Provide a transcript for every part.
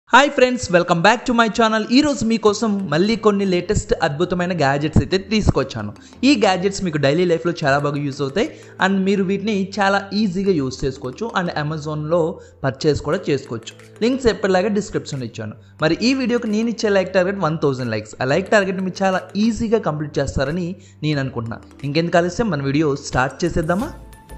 hi friends welcome back to my channel ఈరోజు మీకోసం మళ్ళీ కొన్ని లేటెస్ట్ అద్భుతమైన గ్యాజెట్స్ అయితే తీసుకొచ్చాను ఈ గ్యాజెట్స్ మీకు డైలీ లైఫ్లో చాలా బాగా యూస్ అవుతాయి అండ్ మీరు వీటిని చాలా ఈజీగా యూస్ చేసుకోవచ్చు అండ్ అమెజాన్లో పర్చేస్ కూడా చేసుకోవచ్చు లింక్స్ ఎప్పటిలాగా డిస్క్రిప్షన్ ఇచ్చాను మరి ఈ వీడియోకి నేను ఇచ్చే like target one thousand likes ఆ లైక్ టార్గెట్ మీరు చాలా ఈజీగా కంప్లీట్ చేస్తారని నేను అనుకుంటున్నా ఇంకెందుకు కలిస్తే మన వీడియో స్టార్ట్ చేసేద్దామా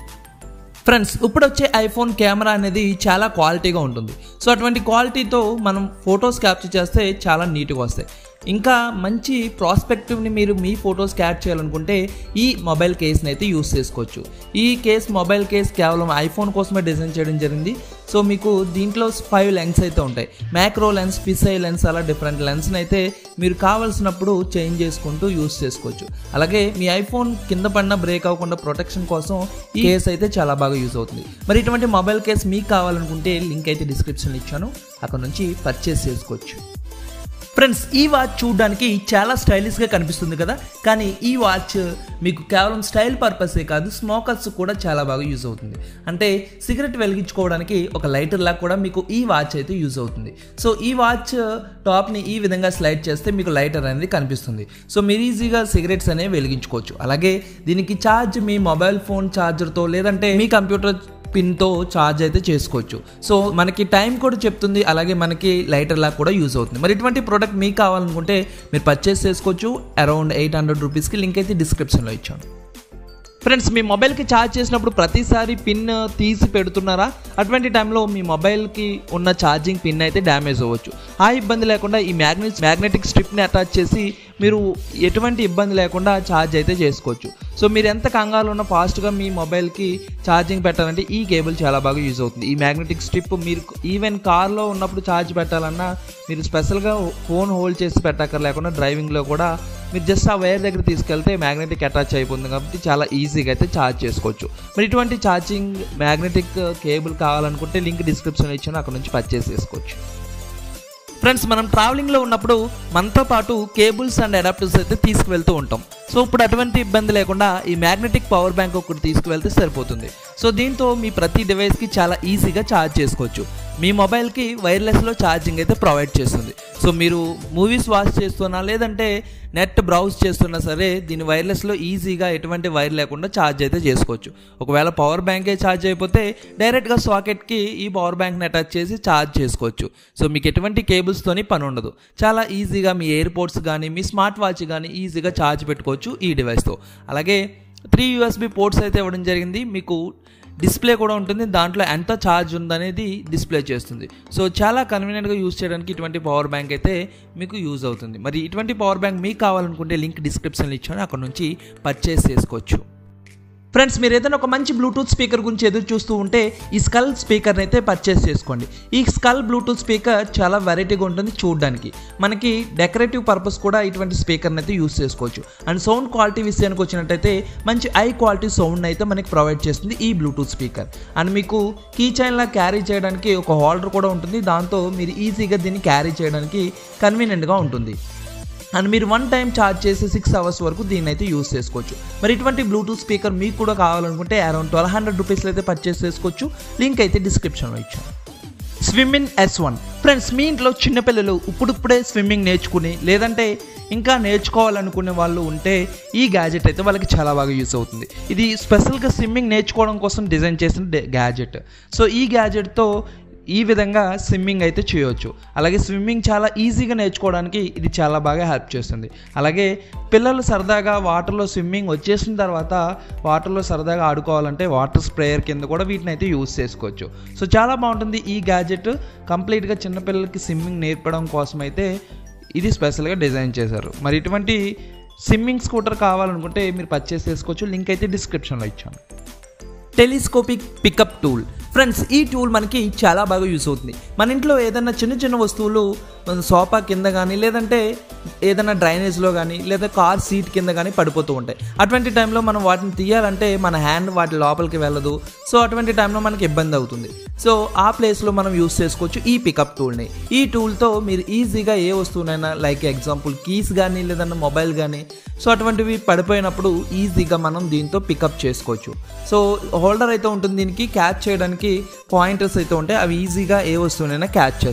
ఫ్రెండ్స్ ఇప్పుడు వచ్చే ఐఫోన్ కెమెరా అనేది చాలా క్వాలిటీగా ఉంటుంది సో అటువంటి క్వాలిటీతో మనం ఫొటోస్ క్యాప్చర్ చేస్తే చాలా నీట్గా వస్తాయి ఇంకా మంచి ప్రాస్పెక్టివ్ని మీరు మీ ఫొటోస్ క్యాప్చర్ చేయాలనుకుంటే ఈ మొబైల్ కేస్ని అయితే యూస్ చేసుకోవచ్చు ఈ కేస్ మొబైల్ కేస్ కేవలం ఐఫోన్ కోసమే డిజైన్ చేయడం జరిగింది సో మీకు దీంట్లో ఫైవ్ లెన్స్ అయితే ఉంటాయి మ్యాక్రో లెన్స్ పిసై లెన్స్ అలా డిఫరెంట్ లెన్స్ని అయితే మీరు కావాల్సినప్పుడు చేంజ్ చేసుకుంటూ యూస్ చేసుకోవచ్చు అలాగే మీ ఐఫోన్ కింద పడిన బ్రేక్ అవ్వకుండా ప్రొటెక్షన్ కోసం ఈ కేస్ అయితే చాలా బాగా యూజ్ అవుతుంది మరి ఇటువంటి మొబైల్ కేస్ మీకు కావాలనుకుంటే లింక్ అయితే డిస్క్రిప్షన్ ఇచ్చాను అక్కడ నుంచి పర్చేస్ చేసుకోవచ్చు ఫ్రెండ్స్ ఈ వాచ్ చూడడానికి చాలా స్టైలిష్గా కనిపిస్తుంది కదా కానీ ఈ వాచ్ మీకు కేవలం స్టైల్ పర్పసే కాదు స్మోకర్స్ కూడా చాలా బాగా యూజ్ అవుతుంది అంటే సిగరెట్ వెలిగించుకోవడానికి ఒక లైటర్ లాగా కూడా మీకు ఈ వాచ్ అయితే యూజ్ అవుతుంది సో ఈ వాచ్ టాప్ని ఈ విధంగా స్లైడ్ చేస్తే మీకు లైటర్ అనేది కనిపిస్తుంది సో మీరు ఈజీగా సిగరెట్స్ అనేవి వెలిగించుకోవచ్చు అలాగే దీనికి ఛార్జ్ మీ మొబైల్ ఫోన్ ఛార్జర్తో లేదంటే మీ కంప్యూటర్ పిన్తో ఛార్జ్ అయితే చేసుకోవచ్చు సో మనకి టైం కూడా చెప్తుంది అలాగే మనకి లైటర్ లా కూడా యూజ్ అవుతుంది మరి ఇటువంటి ప్రోడక్ట్ మీకు కావాలనుకుంటే మీరు పర్చేస్ చేసుకోవచ్చు అరౌండ్ ఎయిట్ హండ్రెడ్ రూపీస్కి లింక్ అయితే డిస్క్రిప్షన్లో ఇచ్చాను ఫ్రెండ్స్ మీ మొబైల్కి ఛార్జ్ చేసినప్పుడు ప్రతిసారి పిన్ తీసి పెడుతున్నారా అటువంటి టైంలో మీ మొబైల్కి ఉన్న ఛార్జింగ్ పిన్ అయితే డ్యామేజ్ అవ్వచ్చు ఆ ఇబ్బంది లేకుండా ఈ మ్యాగ్నెట్ మ్యాగ్నెటిక్ స్ట్రిప్ని అటాచ్ చేసి మీరు ఎటువంటి ఇబ్బంది లేకుండా ఛార్జ్ అయితే చేసుకోవచ్చు సో మీరు ఎంత కంగారు ఉన్న ఫాస్ట్గా మీ మొబైల్కి ఛార్జింగ్ పెట్టాలంటే ఈ కేబుల్ చాలా బాగా యూజ్ అవుతుంది ఈ మ్యాగ్నెటిక్ స్ట్రిప్ మీరు ఈవెన్ కార్లో ఉన్నప్పుడు ఛార్జ్ పెట్టాలన్నా మీరు స్పెషల్గా ఫోన్ హోల్డ్ చేసి పెట్టక్కర్ లేకుండా డ్రైవింగ్లో కూడా మీరు జస్ట్ ఆ వైర్ దగ్గర తీసుకెళ్తే మ్యాగ్నెటిక్ అటాచ్ అయిపోతుంది కాబట్టి చాలా ఈజీగా అయితే ఛార్జ్ చేసుకోవచ్చు మరి ఇటువంటి ఛార్జింగ్ మ్యాగ్నెటిక్ కేబుల్ కావాలనుకుంటే లింక్ డిస్క్రిప్షన్ ఇచ్చాను అక్కడ నుంచి పర్చేస్ చేసుకోవచ్చు ఫ్రెండ్స్ మనం ట్రావెలింగ్లో ఉన్నప్పుడు మనతో పాటు కేబుల్స్ అండ్ అడాప్టర్స్ అయితే తీసుకువెళ్తూ ఉంటాం సో ఇప్పుడు అటువంటి ఇబ్బంది లేకుండా ఈ మ్యాగ్నెటిక్ పవర్ బ్యాంక్ ఒకటి తీసుకువెళ్తే సరిపోతుంది సో దీంతో మీ ప్రతి డివైస్కి చాలా ఈజీగా ఛార్జ్ చేసుకోవచ్చు మీ మొబైల్కి వైర్లెస్లో ఛార్జింగ్ అయితే ప్రొవైడ్ చేస్తుంది సో మీరు మూవీస్ వాచ్ చేస్తున్నా లేదంటే నెట్ బ్రౌజ్ చేస్తున్నా సరే దీని వైర్లెస్లో ఈజీగా ఎటువంటి వైర్ లేకుండా ఛార్జ్ అయితే చేసుకోవచ్చు ఒకవేళ పవర్ బ్యాంకే ఛార్జ్ అయిపోతే డైరెక్ట్గా సాకెట్కి ఈ పవర్ బ్యాంక్ని అటాచ్ చేసి ఛార్జ్ చేసుకోవచ్చు సో మీకు ఎటువంటి కేబుల్స్తోని పని ఉండదు చాలా ఈజీగా మీ ఎయిర్పోర్ట్స్ కానీ మీ స్మార్ట్ వాచ్ కానీ ఈజీగా ఛార్జ్ పెట్టుకోవచ్చు ఈ డివైస్తో అలాగే త్రీ యూఎస్బి పోర్ట్స్ అయితే ఇవ్వడం జరిగింది మీకు డిస్ప్లే కూడా ఉంటుంది దాంట్లో ఎంత ఛార్జ్ ఉందనేది డిస్ప్లే చేస్తుంది సో చాలా కన్వీనియంట్గా యూజ్ చేయడానికి ఇటువంటి పవర్ బ్యాంక్ అయితే మీకు యూజ్ అవుతుంది మరి ఇటువంటి పవర్ బ్యాంక్ మీకు కావాలనుకుంటే లింక్ డిస్క్రిప్షన్లో ఇచ్చాను అక్కడ నుంచి పర్చేస్ చేసుకోవచ్చు ఫ్రెండ్స్ మీరు ఏదైనా ఒక మంచి బ్లూటూత్ స్పీకర్ గురించి ఎదురు చూస్తూ ఉంటే ఈ స్కల్ స్పీకర్ని అయితే పర్చేస్ చేసుకోండి ఈ స్కల్ బ్లూటూత్ స్పీకర్ చాలా వెరైటీగా ఉంటుంది చూడడానికి మనకి డెకరేటివ్ పర్పస్ కూడా ఇటువంటి స్పీకర్ని అయితే యూస్ చేసుకోవచ్చు అండ్ సౌండ్ క్వాలిటీ విషయానికి వచ్చినట్టయితే మంచి హై క్వాలిటీ సౌండ్ అయితే మనకి ప్రొవైడ్ చేస్తుంది ఈ బ్లూటూత్ స్పీకర్ అండ్ మీకు కీ చైన్లా క్యారీ చేయడానికి ఒక హోల్డర్ కూడా ఉంటుంది దాంతో మీరు ఈజీగా దీన్ని క్యారీ చేయడానికి కన్వీనియంట్గా ఉంటుంది అండ్ మీరు వన్ టైం ఛార్జ్ చేసి సిక్స్ అవర్స్ వరకు దీన్ని అయితే యూస్ చేసుకోవచ్చు మరి ఇటువంటి బ్లూటూత్ స్పీకర్ మీకు కూడా కావాలనుకుంటే అరౌండ్ ట్వెల్వ్ హండ్రెడ్ రూపీస్లో అయితే పర్చేస్ చేసుకోవచ్చు లింక్ అయితే డిస్క్రిప్షన్లో ఇచ్చాను స్విమ్మింగ్ ఎస్ వన్ ఫ్రెండ్స్ మీ ఇంట్లో చిన్నపిల్లలు ఇప్పుడిప్పుడే స్విమ్మింగ్ నేర్చుకుని లేదంటే ఇంకా నేర్చుకోవాలనుకునే వాళ్ళు ఉంటే ఈ గ్యాజెట్ అయితే వాళ్ళకి చాలా బాగా యూస్ అవుతుంది ఇది స్పెషల్గా స్విమ్మింగ్ నేర్చుకోవడం కోసం డిజైన్ చేసిన గ్యాజెట్ సో ఈ గ్యాజెట్తో ఈ విధంగా స్విమ్మింగ్ అయితే చేయవచ్చు అలాగే స్విమ్మింగ్ చాలా ఈజీగా నేర్చుకోవడానికి ఇది చాలా బాగా హెల్ప్ చేస్తుంది అలాగే పిల్లలు సరదాగా వాటర్లో స్విమ్మింగ్ వచ్చేసిన తర్వాత వాటర్లో సరదాగా ఆడుకోవాలంటే వాటర్ స్ప్రేయర్ కింద కూడా వీటిని అయితే యూస్ చేసుకోవచ్చు సో చాలా బాగుంటుంది ఈ గ్యాజెట్ కంప్లీట్గా చిన్నపిల్లలకి స్విమ్మింగ్ నేర్పడం కోసం అయితే ఇది స్పెషల్గా డిజైన్ చేశారు మరి ఇటువంటి స్విమ్మింగ్ స్కూటర్ కావాలనుకుంటే మీరు పర్చేస్ చేసుకోవచ్చు లింక్ అయితే డిస్క్రిప్షన్లో ఇచ్చాను టెలిస్కోపిక్ పికప్ టూల్ ఫ్రెండ్స్ ఈ టూల్ మనకి చాలా బాగా యూస్ అవుతుంది మన ఇంట్లో ఏదైనా చిన్న చిన్న వస్తువులు మన సోఫా కింద కానీ లేదంటే ఏదైనా డ్రైనేజ్లో కానీ లేదా కార్ సీట్ కింద కానీ పడిపోతూ ఉంటాయి అటువంటి టైంలో మనం వాటిని తీయాలంటే మన హ్యాండ్ వాటి లోపలికి వెళ్ళదు సో అటువంటి టైంలో మనకి ఇబ్బంది అవుతుంది సో ఆ ప్లేస్లో మనం యూస్ చేసుకోవచ్చు ఈ పికప్ టూల్ని ఈ టూల్తో మీరు ఈజీగా ఏ వస్తువునైనా లైక్ ఎగ్జాంపుల్ కీస్ కానీ లేదన్నా మొబైల్ కానీ సో అటువంటివి పడిపోయినప్పుడు ఈజీగా మనం దీంతో పికప్ చేసుకోవచ్చు సో హోల్డర్ అయితే ఉంటుంది దీనికి క్యాచ్ చేయడానికి పాయింటర్స్ అయితే ఉంటాయి అవి ఈజీగా ఏ వస్తువునైనా క్యాచ్ చేస్తాయి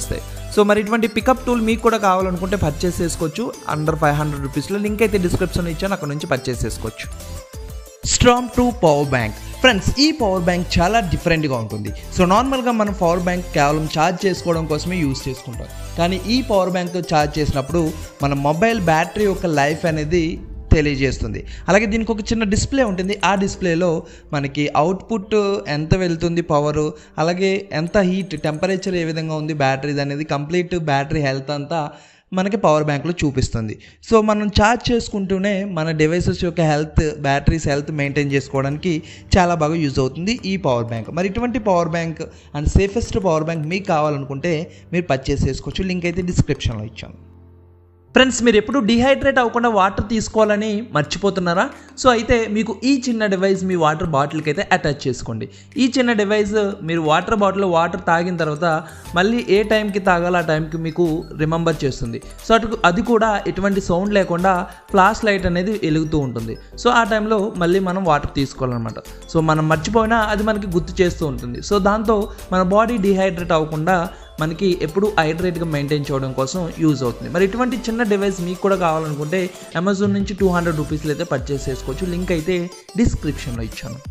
సో మరి ఇటువంటి పికప్ టూల్ మీకు కూడా కావాలనుకుంటే పర్చేస్ చేసుకోవచ్చు అండర్ ఫైవ్ హండ్రెడ్ రూపీస్లో లింక్ అయితే డిస్క్రిప్షన్ ఇచ్చాను అక్కడ నుంచి పర్చేస్ చేసుకోవచ్చు strong two power bank friends ఈ పవర్ బ్యాంక్ చాలా డిఫరెంట్గా ఉంటుంది సో నార్మల్గా మనం పవర్ బ్యాంక్ కేవలం ఛార్జ్ చేసుకోవడం కోసమే యూస్ చేసుకుంటాం కానీ ఈ పవర్ బ్యాంక్ ఛార్జ్ చేసినప్పుడు మన మొబైల్ బ్యాటరీ యొక్క లైఫ్ అనేది తెలియజేస్తుంది అలాగే దీనికి ఒక చిన్న డిస్ప్లే ఉంటుంది ఆ డిస్ప్లేలో మనకి అవుట్పుట్ ఎంత వెళ్తుంది పవర్ అలాగే ఎంత హీట్ టెంపరేచర్ ఏ విధంగా ఉంది బ్యాటరీది అనేది కంప్లీట్ బ్యాటరీ హెల్త్ అంతా మనకి పవర్ బ్యాంక్లో చూపిస్తుంది సో మనం ఛార్జ్ చేసుకుంటూనే మన డివైసెస్ యొక్క హెల్త్ బ్యాటరీస్ హెల్త్ మెయింటైన్ చేసుకోవడానికి చాలా బాగా యూజ్ అవుతుంది ఈ పవర్ బ్యాంక్ మరి ఇటువంటి power bank and safest power bank మీకు కావాలనుకుంటే మీరు పర్చేస్ చేసుకోవచ్చు లింక్ అయితే డిస్క్రిప్షన్లో ఇచ్చాను ఫ్రెండ్స్ మీరు ఎప్పుడు డిహైడ్రేట్ అవ్వకుండా వాటర్ తీసుకోవాలని మర్చిపోతున్నారా సో అయితే మీకు ఈ చిన్న డివైస్ మీ వాటర్ బాటిల్కి అయితే అటాచ్ చేసుకోండి ఈ చిన్న డివైస్ మీరు వాటర్ బాటిల్లో వాటర్ తాగిన తర్వాత మళ్ళీ ఏ టైంకి తాగాలో ఆ టైంకి మీకు రిమెంబర్ చేస్తుంది సో అటు అది కూడా ఎటువంటి సౌండ్ లేకుండా ఫ్లాష్ లైట్ అనేది వెలుగుతూ ఉంటుంది సో ఆ టైంలో మళ్ళీ మనం వాటర్ తీసుకోవాలన్నమాట సో మనం మర్చిపోయినా అది మనకి గుర్తు చేస్తూ ఉంటుంది సో దాంతో మన బాడీ డిహైడ్రేట్ అవ్వకుండా మనకి ఎప్పుడు హైడ్రేట్గా మెయింటైన్ చేయడం కోసం యూజ్ అవుతుంది మరి ఇటువంటి చిన్న డివైస్ మీకు కూడా కావాలనుకుంటే అమెజాన్ నుంచి టూ హండ్రెడ్ రూపీస్లో అయితే పర్చేస్ చేసుకోవచ్చు లింక్ అయితే డిస్క్రిప్షన్లో ఇచ్చాను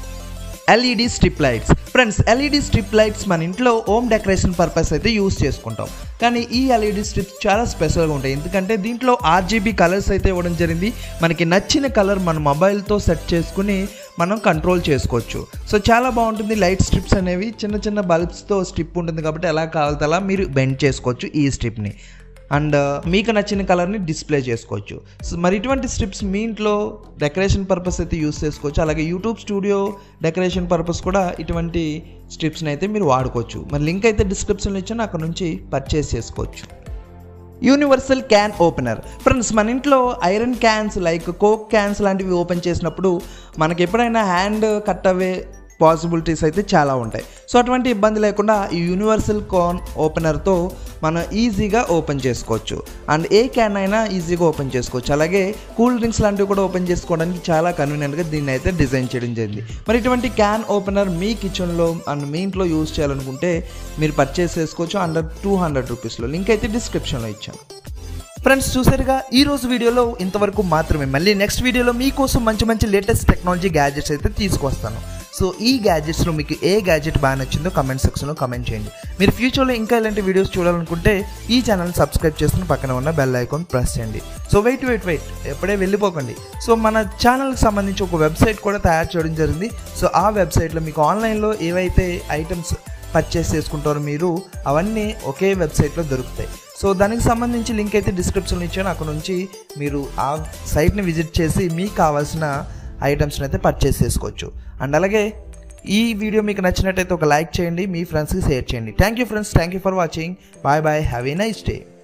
LED strip lights friends LED strip lights మన ఇంట్లో హోమ్ డెకరేషన్ పర్పస్ అయితే యూస్ చేసుకుంటాం కానీ ఈ ఎల్ఈడి స్ట్రిప్స్ చాలా స్పెషల్గా ఉంటాయి ఎందుకంటే దీంట్లో ఆర్జీబీ కలర్స్ అయితే ఇవ్వడం జరిగింది మనకి నచ్చిన కలర్ మన మొబైల్తో సెట్ చేసుకుని మనం కంట్రోల్ చేసుకోవచ్చు సో చాలా బాగుంటుంది లైట్ స్ట్రిప్స్ అనేవి చిన్న చిన్న బల్బ్స్తో స్ట్రిప్ ఉంటుంది కాబట్టి ఎలా కావాలితే అలా మీరు బెండ్ చేసుకోవచ్చు ఈ స్ట్రిప్ని అండ్ మీకు నచ్చిన కలర్ని డిస్ప్లే చేసుకోవచ్చు సో మరి ఇటువంటి స్ట్రిప్స్ మీ ఇంట్లో డెకరేషన్ పర్పస్ అయితే యూస్ చేసుకోవచ్చు అలాగే యూట్యూబ్ స్టూడియో డెకరేషన్ పర్పస్ కూడా ఇటువంటి స్ట్రిప్స్ని అయితే మీరు వాడుకోవచ్చు మరి లింక్ అయితే డిస్క్రిప్షన్లో ఇచ్చాను అక్కడ నుంచి పర్చేస్ చేసుకోవచ్చు యూనివర్సల్ క్యాన్ ఓపెనర్ ఫ్రెండ్స్ మన ఇంట్లో iron cans like Coke cans లాంటివి ఓపెన్ చేసినప్పుడు మనకి ఎప్పుడైనా హ్యాండ్ కట్ అవే పాసిబిలిటీస్ అయితే చాలా ఉంటాయి సో అటువంటి ఇబ్బంది లేకుండా ఈ యూనివర్సల్ కాన్ ఓపెనర్తో మనం ఈజీగా ఓపెన్ చేసుకోవచ్చు అండ్ ఏ క్యాన్ అయినా ఈజీగా ఓపెన్ చేసుకోవచ్చు అలాగే కూల్ డ్రింక్స్ లాంటివి కూడా ఓపెన్ చేసుకోవడానికి చాలా కన్వీనియంట్గా దీన్ని అయితే డిజైన్ చేయడం జరిగింది మరి ఇటువంటి క్యాన్ ఓపెనర్ మీ కిచెన్లో అండ్ మీ ఇంట్లో యూజ్ చేయాలనుకుంటే మీరు పర్చేస్ చేసుకోవచ్చు అండర్ టూ హండ్రెడ్ రూపీస్లో లింక్ అయితే డిస్క్రిప్షన్లో ఇచ్చాను ఫ్రెండ్స్ చూసారుగా ఈ రోజు వీడియోలో ఇంతవరకు మాత్రమే మళ్ళీ నెక్స్ట్ వీడియోలో మీకోసం మంచి మంచి లేటెస్ట్ టెక్నాలజీ గ్యాజెట్స్ అయితే తీసుకొస్తాను సో ఈ గ్యాజెట్స్లో మీకు ఏ గ్యాజెట్ బాగా నచ్చిందో కమెంట్ సెక్షన్లో కమెంట్ చేయండి మీరు ఫ్యూచర్లో ఇంకా ఇలాంటి వీడియోస్ చూడాలనుకుంటే ఈ ఛానల్ సబ్స్క్రైబ్ చేసుకుని పక్కన ఉన్న బెల్ ఐకాన్ ప్రెస్ చేయండి సో వెయిట్ వెయిట్ వెయిట్ ఎప్పుడే వెళ్ళిపోకండి సో మన ఛానల్కి సంబంధించి ఒక వెబ్సైట్ కూడా తయారు చేయడం జరిగింది సో ఆ వెబ్సైట్లో మీకు ఆన్లైన్లో ఏవైతే ఐటమ్స్ పర్చేస్ చేసుకుంటారో మీరు అవన్నీ ఒకే వెబ్సైట్లో దొరుకుతాయి సో దానికి సంబంధించి లింక్ అయితే డిస్క్రిప్షన్లో ఇచ్చాను అక్కడ నుంచి మీరు ఆ సైట్ని విజిట్ చేసి మీకు కావాల్సిన ఐటమ్స్ని అయితే పర్చేస్ చేసుకోవచ్చు అండ్ అలాగే ఈ వీడియో మీకు నచ్చినట్టయితే ఒక లైక్ చేయండి మీ ఫ్రెండ్స్కి షేర్ చేయండి thank you friends thank you for watching bye bye have a nice day